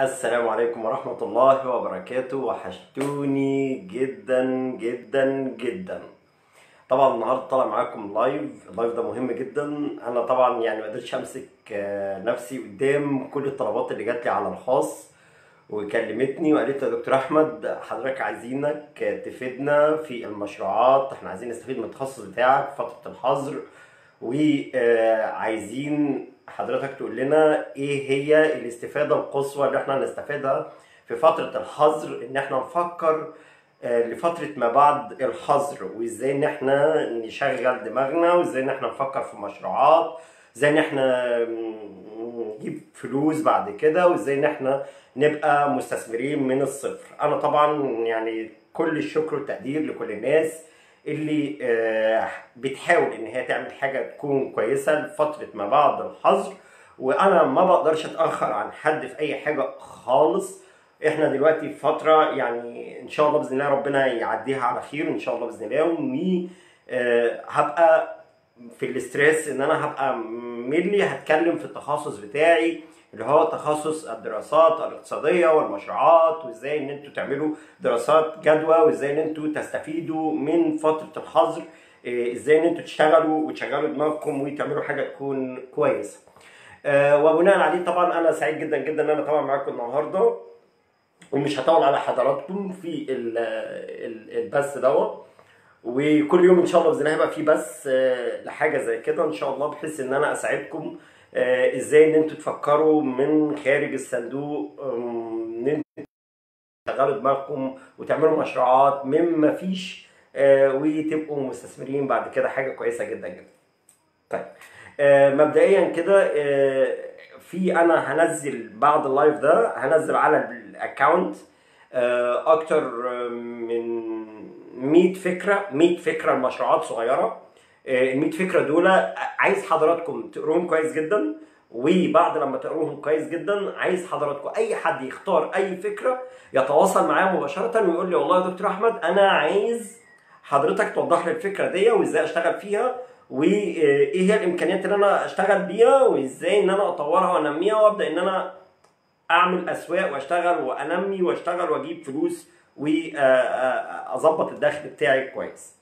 السلام عليكم ورحمة الله وبركاته وحشتوني جدا جدا جدا طبعا النهارده طالع معاكم لايف اللايف ده مهم جدا انا طبعا يعني ما قدرتش امسك آه، نفسي قدام كل الطلبات اللي جات لي على الخاص وكلمتني وقالت لي يا دكتور احمد حضرتك عايزينك تفيدنا في المشروعات احنا عايزين نستفيد من التخصص بتاعك في فترة الحظر وعايزين حضرتك تقول لنا ايه هي الاستفادة القصوى اللي احنا هنستفيدها في فترة الحظر ان احنا نفكر آه، لفترة ما بعد الحظر وازاي ان احنا نشغل دماغنا وازاي ان احنا نفكر في مشروعات ازاي ان احنا نجيب فلوس بعد كده وازاي ان احنا نبقى مستثمرين من الصفر انا طبعا يعني كل الشكر والتقدير لكل الناس اللي آه، بتحاول ان هي تعمل حاجه تكون كويسه لفتره ما بعد الحظر وانا ما بقدرش اتاخر عن حد في اي حاجه خالص احنا دلوقتي في فتره يعني ان شاء الله باذن الله ربنا يعديها على خير ان شاء الله باذن الله و آه، هبقى في الاستريس ان انا هبقى ملي هتكلم في التخصص بتاعي اللي هو تخصص الدراسات الاقتصاديه والمشروعات وازاي ان انتوا تعملوا دراسات جدوى وازاي ان انتوا تستفيدوا من فتره الحظر إيه، ازاي ان انتوا تشتغلوا وتشغلوا دماغكم وتعملوا حاجه تكون كويسه آه، وبناء عليه طبعا انا سعيد جدا جدا ان انا طبعا معاكم النهارده ومش هطول على حضراتكم في ال- ال- البث دوت وكل يوم ان شاء الله باذن الله هيبقى في بث آه، لحاجه زي كده ان شاء الله بحيث ان انا اساعدكم آه، ازاي ان انتوا تفكروا من خارج الصندوق آم، ان انتوا تشغلوا دماغكم وتعملوا مشروعات مما فيش آه، وتبقوا مستثمرين بعد كده حاجه كويسه جدا جدا. طيب آه، مبدئيا كده آه، في انا هنزل بعد اللايف ده هنزل على الاكونت آه، اكتر آه، من 100 فكره 100 فكره لمشروعات صغيره ال 100 فكره دول عايز حضراتكم تقروهم كويس جدا وبعد لما تقروهم كويس جدا عايز حضراتكم اي حد يختار اي فكره يتواصل معايا مباشره ويقول لي والله يا دكتور احمد انا عايز حضرتك توضح لي الفكره دي وازاي اشتغل فيها وايه هي الامكانيات اللي انا اشتغل بيها وازاي ان انا اطورها وانميها وابدا ان انا اعمل اسواق واشتغل وانمي واشتغل واجيب فلوس واظبط الدخل بتاعي كويس.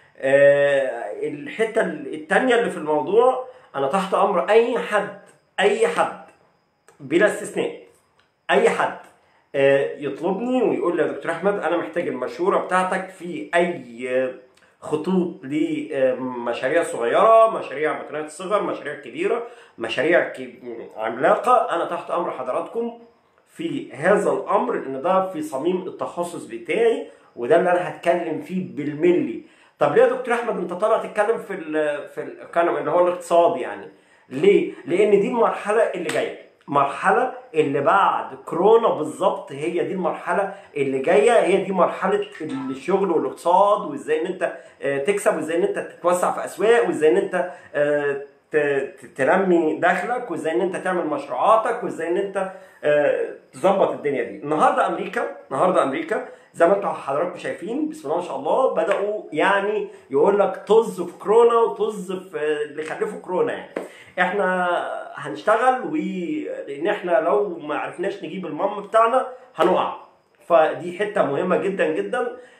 آه، الحته الثانيه اللي في الموضوع انا تحت امر اي حد اي حد بلا استثناء اي حد آه، يطلبني ويقول لي يا دكتور احمد انا محتاج المشوره بتاعتك في اي آه، خطوط لمشاريع صغيره مشاريع متناهيه الصغر مشاريع كبيره مشاريع ك- عملاقه انا تحت امر حضراتكم في هذا الامر ان ده في صميم التخصص بتاعي وده اللي انا هتكلم فيه بالملي طب ليه يا دكتور احمد انت طالع تتكلم في ال في الايكونومي اللي هو الاقتصاد يعني ليه لان دي المرحله اللي جايه مرحله اللي بعد كورونا بالظبط هي دي المرحله اللي جايه هي دي مرحله الشغل والاقتصاد وازاي ان انت آه، تكسب وازاي ان انت تتوسع في اسواق وازاي ان انت آه، ت- ت- تنمي دخلك وازاي ان انت تعمل مشروعاتك وازاي ان انت آه، تظبط الدنيا دي النهارده امريكا النهارده امريكا زي ما انتم حضراتكم شايفين بسم الله ما شاء الله بداوا يعني يقول لك طز في كورونا وطز في اللي خلفوا كورونا يعني احنا هنشتغل ولان احنا لو ما عرفناش نجيب المام بتاعنا هنقع فدي حته مهمه جدا جدا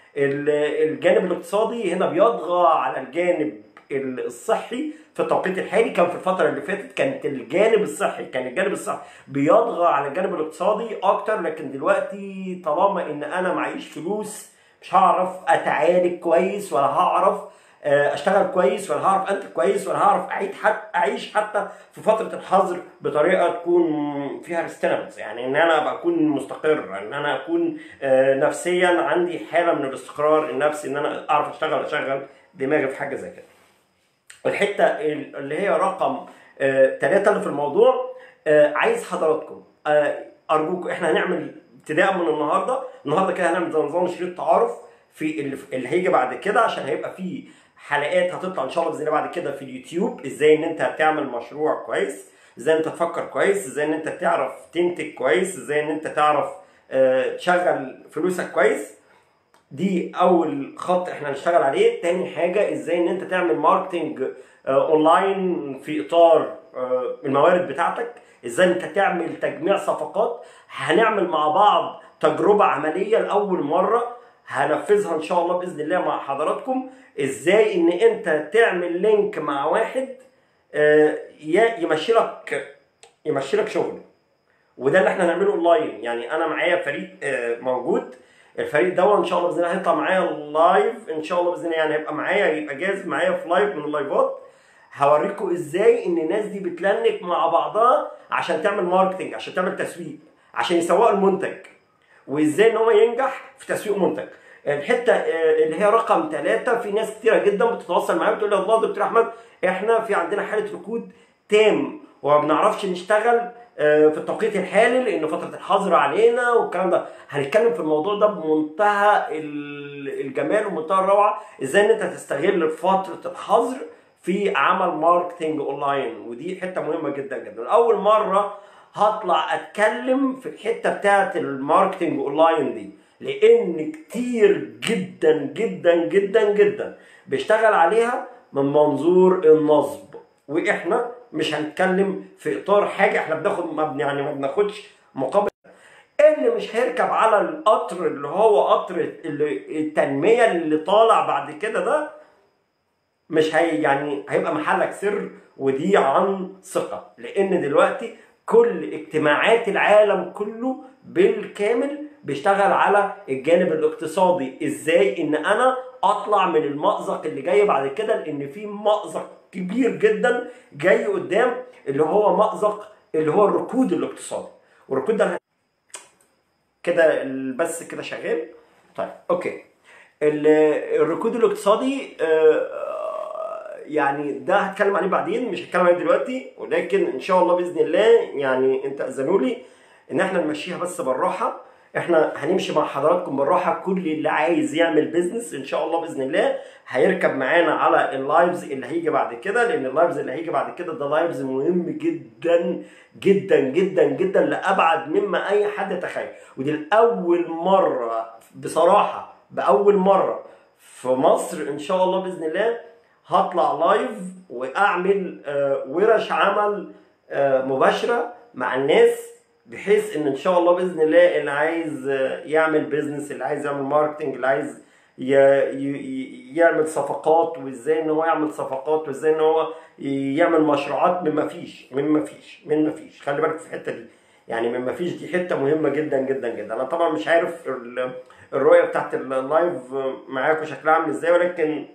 ال- الجانب الاقتصادي هنا بيطغى على الجانب الصحي في التوقيت الحالي كان في الفتره اللي فاتت كانت الجانب الصحي كان الجانب الصحي بيطغى على الجانب الاقتصادي اكتر لكن دلوقتي طالما ان انا معيش فلوس مش هعرف اتعالج كويس ولا هعرف آه، اشتغل كويس ولا هعرف انتج كويس ولا هعرف اعيد حتى اعيش حتى في فتره الحظر بطريقه تكون فيها ريستنبلز يعني ان انا ابقى اكون مستقر ان انا اكون آه، نفسيا عندي حاله من الاستقرار النفسي ان انا اعرف اشتغل اشغل دماغي في حاجه زي كده الحته اللي هي رقم ثلاثة اللي في الموضوع آه، عايز حضراتكم آه، ارجوكم احنا هنعمل ابتداء من النهارده النهارده كده هنعمل زي نظام شريط تعارف في اللي, اللي هيجي بعد كده عشان هيبقى فيه حلقات هتطلع ان شاء الله باذن الله بعد كده في اليوتيوب ازاي ان انت تعمل مشروع كويس ازاي انت تفكر كويس ازاي ان انت تعرف تنتج كويس ازاي ان انت تعرف آه، تشغل فلوسك كويس دي اول خط احنا هنشتغل عليه تاني حاجه ازاي ان انت تعمل ماركتنج آه، اونلاين في اطار آه، الموارد بتاعتك ازاي انت تعمل تجميع صفقات هنعمل مع بعض تجربه عمليه لاول مره هنفذها ان شاء الله باذن الله مع حضراتكم ازاي ان انت تعمل لينك مع واحد آه، ي- يمشي لك يمشي لك شغل وده اللي احنا هنعمله اونلاين يعني انا معايا فريق آه، موجود الفريق ده ان شاء الله باذن الله هيطلع معايا لايف ان شاء الله باذن الله يعني هيبقى معايا يبقى جاهز معايا في لايف من اللايفات هوريكم ازاي ان الناس دي بتلنك مع بعضها عشان تعمل ماركتنج عشان تعمل تسويق عشان يسوقوا المنتج وازاي ان هو ينجح في تسويق منتج الحته آه، اللي هي رقم ثلاثة في ناس كتيره جدا بتتواصل معايا بتقول لي الله دكتور احمد احنا في عندنا حاله ركود تام وما بنعرفش نشتغل آه، في التوقيت الحالي لان فتره الحظر علينا والكلام ده هنتكلم في الموضوع ده بمنتهى ال- الجمال ومنتهى الروعه ازاي ان انت تستغل فتره الحظر في عمل ماركتنج اونلاين ودي حته مهمه جدا جدا اول مره هطلع اتكلم في الحته بتاعت الماركتنج اونلاين دي لان كتير جدا جدا جدا جدا بيشتغل عليها من منظور النصب واحنا مش هنتكلم في اطار حاجه احنا بناخد ما بن- يعني ما بناخدش مقابل اللي مش هيركب على القطر اللي هو قطر اللي- التنميه اللي طالع بعد كده ده مش هي يعني هيبقى محلك سر ودي عن ثقة لأن دلوقتي كل اجتماعات العالم كله بالكامل بيشتغل على الجانب الاقتصادي ازاي ان انا اطلع من المأزق اللي جاي بعد كده لان في مأزق كبير جدا جاي قدام اللي هو مأزق اللي هو الركود الاقتصادي والركود ده كده البث كده شغال طيب اوكي ال- الركود الاقتصادي آه، يعني ده هتكلم عليه بعدين مش هتكلم عليه دلوقتي ولكن ان شاء الله باذن الله يعني انت اذنوا لي ان احنا نمشيها بس بالراحه احنا هنمشي مع حضراتكم بالراحه كل اللي عايز يعمل بيزنس ان شاء الله باذن الله هيركب معانا على اللايفز اللي هيجي بعد كده لان اللايفز اللي هيجي بعد كده ده لايفز مهم جدا جدا جدا جدا لابعد مما اي حد يتخيل ودي الاول مره بصراحه باول مره في مصر ان شاء الله باذن الله هطلع لايف واعمل آه، ورش عمل آه، مباشره مع الناس بحيث ان ان شاء الله باذن الله اللي عايز آه، يعمل بيزنس اللي عايز يعمل ماركتنج اللي عايز ي- ي- ي- يعمل صفقات وازاي ان هو يعمل صفقات وازاي ان هو يعمل مشروعات من ما فيش من ما فيش من ما فيش خلي بالك في الحته دي يعني من ما فيش دي حته مهمه جدا جدا جدا انا طبعا مش عارف ال- الرؤيه بتاعت اللايف معاكم شكلها عامل ازاي ولكن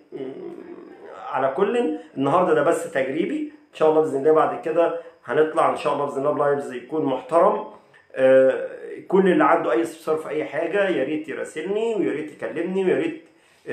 على كل النهارده ده بس تجريبي ان شاء الله باذن الله بعد كده هنطلع ان شاء الله باذن الله بلايفز يكون محترم آه، كل اللي عنده اي استفسار في اي حاجه يا ريت يراسلني ويا ريت يكلمني ويا ريت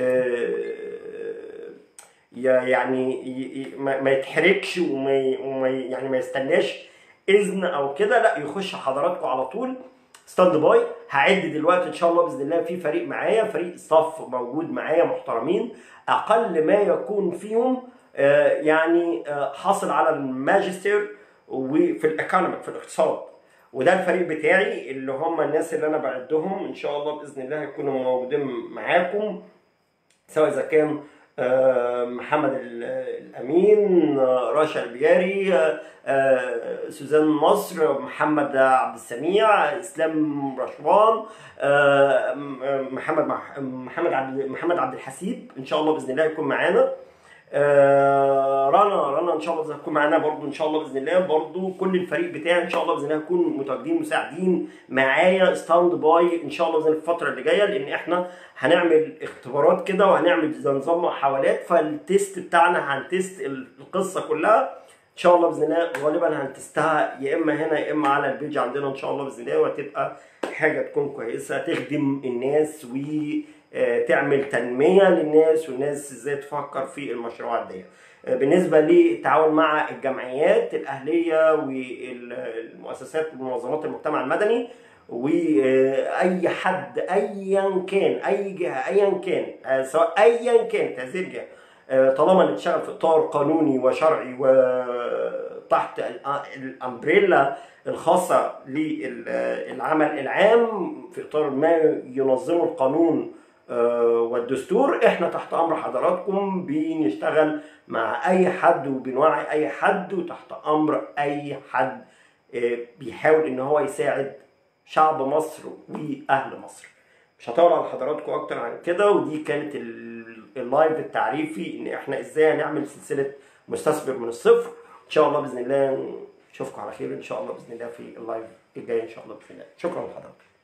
آه، يا- يعني ي- ي- ما ما يتحركش وما ي- وما ي- يعني ما يستناش اذن او كده لا يخش حضراتكم على طول ستاند باي هعد دلوقتي ان شاء الله باذن الله في فريق معايا فريق ستاف موجود معايا محترمين اقل ما يكون فيهم آه، يعني آه، حاصل على الماجستير وفي الايكونوميك في الاقتصاد وده الفريق بتاعي اللي هم الناس اللي انا بعدهم ان شاء الله باذن الله هيكونوا موجودين معاكم سواء اذا كان آه، محمد ال- الامين آه، راشا البياري آه، آه، سوزان مصر محمد عبد السميع اسلام رشوان آه، م- آه، محمد مح- محمد عبد محمد عبد الحسيب ان شاء الله باذن الله يكون معانا آه، رنا رنا ان شاء الله هتكون معانا برضو ان شاء الله باذن الله برضو كل الفريق بتاعي ان شاء الله باذن الله هيكون متواجدين مساعدين معايا ستاند باي ان شاء الله باذن الله في الفتره اللي جايه لان احنا هنعمل اختبارات كده وهنعمل زي نظام محاولات فالتيست بتاعنا هنتست القصه كلها ان شاء الله باذن الله غالبا هنتستها يا اما هنا يا اما على البيج عندنا ان شاء الله باذن الله وهتبقى حاجه تكون كويسه تخدم الناس و آه، تعمل تنميه للناس والناس ازاي تفكر في المشروعات دي آه، بالنسبه للتعاون مع الجمعيات الاهليه والمؤسسات ومنظمات المجتمع المدني واي حد ايا كان اي جهه ايا كان آه، سواء ايا كانت هذه الجهه آه، طالما اللي بتشتغل في اطار قانوني وشرعي وتحت الأ- الامبريلا الخاصه للعمل العام في اطار ما ينظمه القانون آه، والدستور احنا تحت امر حضراتكم بنشتغل مع اي حد وبنوعي اي حد وتحت امر اي حد آه، بيحاول ان هو يساعد شعب مصر واهل مصر مش هطول على حضراتكم اكتر عن كده ودي كانت ال- اللايف التعريفي ان احنا ازاي هنعمل سلسله مستثمر من الصفر ان شاء الله باذن الله نشوفكم على خير ان شاء الله باذن الله في اللايف الجاي ان شاء الله باذن الله شكرا لحضرتك